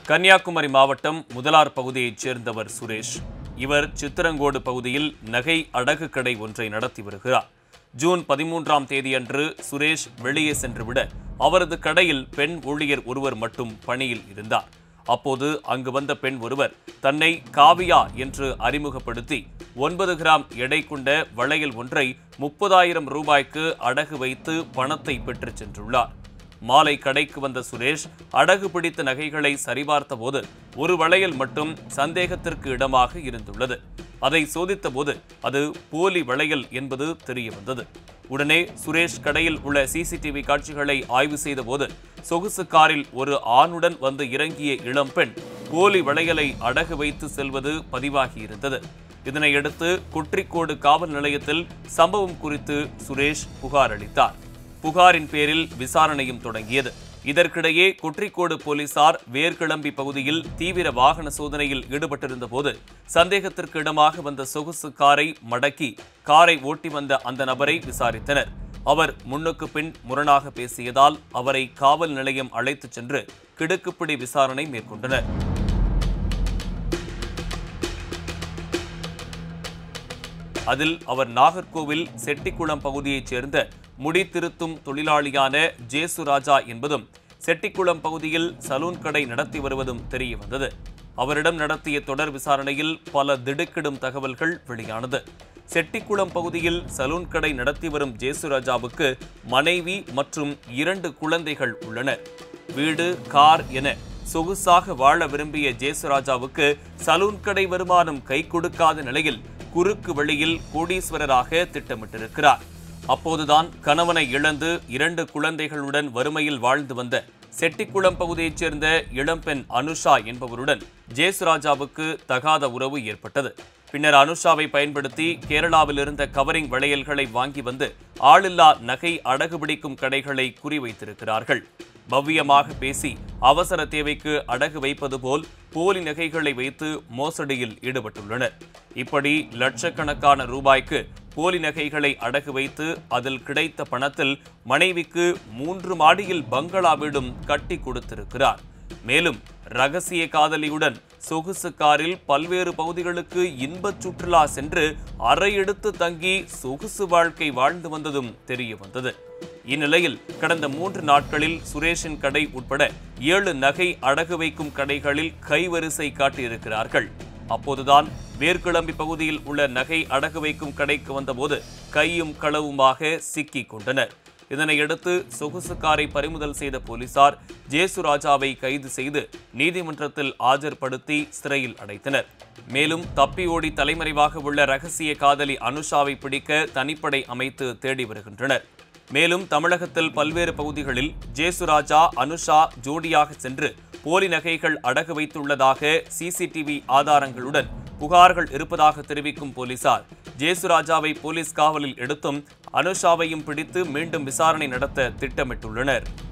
கன்னியாகுமரி மாவட்டம் முதலார் பகுதியைச் சேர்ந்தவர் சுரேஷ் இவர் சித்திரங்கோடு பகுதியில் நகை அடகு கடை ஒன்றை நடத்தி வருகிறார் ஜூன் பதிமூன்றாம் தேதியன்று சுரேஷ் வெளியே சென்றுவிட அவரது கடையில் பெண் ஊழியர் ஒருவர் மட்டும் பணியில் இருந்தார் அப்போது அங்கு வந்த பெண் ஒருவர் தன்னை காவியா என்று அறிமுகப்படுத்தி ஒன்பது கிராம் எடை கொண்ட வளையல் ஒன்றை முப்பதாயிரம் ரூபாய்க்கு அடகு வைத்து பணத்தை பெற்றுச் சென்றுள்ளார் மாலை கடைக்கு வந்த சுரேஷ் அடகு பிடித்த நகைகளை சரிபார்த்த போது ஒரு வளையல் மட்டும் சந்தேகத்திற்கு இடமாக இருந்துள்ளது அதை சோதித்த போது அது போலி வளையல் என்பது தெரிய வந்தது உடனே சுரேஷ் கடையில் உள்ள சிசிடிவி காட்சிகளை ஆய்வு செய்த போது சொகுசு காரில் ஒரு ஆணுடன் வந்து இறங்கிய இளம்பெண் போலி வளையலை அடகு வைத்து செல்வது பதிவாகியிருந்தது இதனையடுத்து குற்றிக்கோடு காவல் நிலையத்தில் சம்பவம் குறித்து சுரேஷ் புகார் அளித்தார் புகாரின் பேரில் விசாரணையும் தொடங்கியது இதற்கிடையே குற்றிக்கோடு போலீசார் வேர்கிளம்பி பகுதியில் தீவிர வாகன சோதனையில் ஈடுபட்டிருந்த போது சந்தேகத்திற்கு இடமாக வந்த சொகுசு காரை மடக்கி காரை ஓட்டி வந்த அந்த நபரை விசாரித்தனர் அவர் முன்னுக்கு பின் முரணாக பேசியதால் அவரை காவல் நிலையம் அழைத்துச் சென்று கிடுக்குப்பிடி விசாரணை மேற்கொண்டனர் அதில் அவர் நாகர்கோவில் செட்டிக்குளம் பகுதியைச் சேர்ந்த முடி திருத்தும் தொழிலாளியான ஜேசு ராஜா என்பதும் செட்டிக்குளம் பகுதியில் சலூன் கடை நடத்தி வருவதும் தெரிய வந்தது அவரிடம் நடத்திய தொடர் விசாரணையில் பல திடுக்கிடும் தகவல்கள் வெளியானது செட்டிக்குளம் பகுதியில் சலூன் கடை நடத்தி வரும் ஜேசு ராஜாவுக்கு மனைவி மற்றும் இரண்டு குழந்தைகள் உள்ளனர் வீடு கார் என சொகுசாக வாழ விரும்பிய ஜேசுராஜாவுக்கு சலூன் கடை வருமானம் கை கொடுக்காத நிலையில் குறுக்கு வழியில் கோடீஸ்வரராக திட்டமிட்டிருக்கிறார் அப்போதுதான் கணவனை இழந்து இரண்டு குழந்தைகளுடன் வறுமையில் வாழ்ந்து வந்த செட்டிக்குளம் பகுதியைச் சேர்ந்த இளம்பெண் அனுஷா என்பவருடன் ஜேசுராஜாவுக்கு தகாத உறவு ஏற்பட்டது பின்னர் அனுஷாவை பயன்படுத்தி கேரளாவில் இருந்த கவரிங் வளையல்களை வாங்கி வந்து ஆளில்லா நகை அடகு பிடிக்கும் கடைகளை குறிவைத்திருக்கிறார்கள் பவ்யமாக பேசி அவசர தேவைக்கு அடகு வைப்பது போல் போலி நகைகளை வைத்து மோசடியில் ஈடுபட்டுள்ளனர் இப்படி லட்சக்கணக்கான ரூபாய்க்கு போலி நகைகளை அடகு வைத்து அதில் கிடைத்த பணத்தில் மனைவிக்கு மூன்று மாடியில் பங்களா வீடும் கட்டி கொடுத்திருக்கிறார் மேலும் ரகசிய காதலியுடன் சொகுசு காரில் பல்வேறு பகுதிகளுக்கு இன்பச் சுற்றுலா சென்று அறையெடுத்து தங்கி சொகுசு வாழ்க்கை வாழ்ந்து வந்ததும் தெரிய வந்தது இந்நிலையில் கடந்த மூன்று நாட்களில் சுரேஷின் கடை உட்பட ஏழு நகை அடகு வைக்கும் கடைகளில் கைவரிசை காட்டியிருக்கிறார்கள் அப்போதுதான் வேர்கிளம்பி பகுதியில் உள்ள நகை அடகு வைக்கும் கடைக்கு வந்தபோது கையும் களவுமாக சிக்கிக் கொண்டனர் இதனையடுத்து சொகுசு காரை பறிமுதல் செய்த போலீசார் ஜேசு ராஜாவை கைது செய்து நீதிமன்றத்தில் ஆஜர்படுத்தி சிறையில் அடைத்தனர் மேலும் தப்பி ஓடி தலைமறைவாக உள்ள ரகசிய காதலி அனுஷாவை பிடிக்க தனிப்படை அமைத்து தேடி வருகின்றனர் மேலும் தமிழகத்தில் பல்வேறு பகுதிகளில் ஜேசுராஜா அனுஷா ஜோடியாக சென்று போலி நகைகள் அடகு வைத்துள்ளதாக சிசிடிவி ஆதாரங்களுடன் புகார்கள் இருப்பதாக தெரிவிக்கும் போலீசார் ஜேசுராஜாவை போலீஸ் காவலில் எடுத்தும் அனுஷாவையும் பிடித்து மீண்டும் விசாரணை நடத்த திட்டமிட்டுள்ளனர்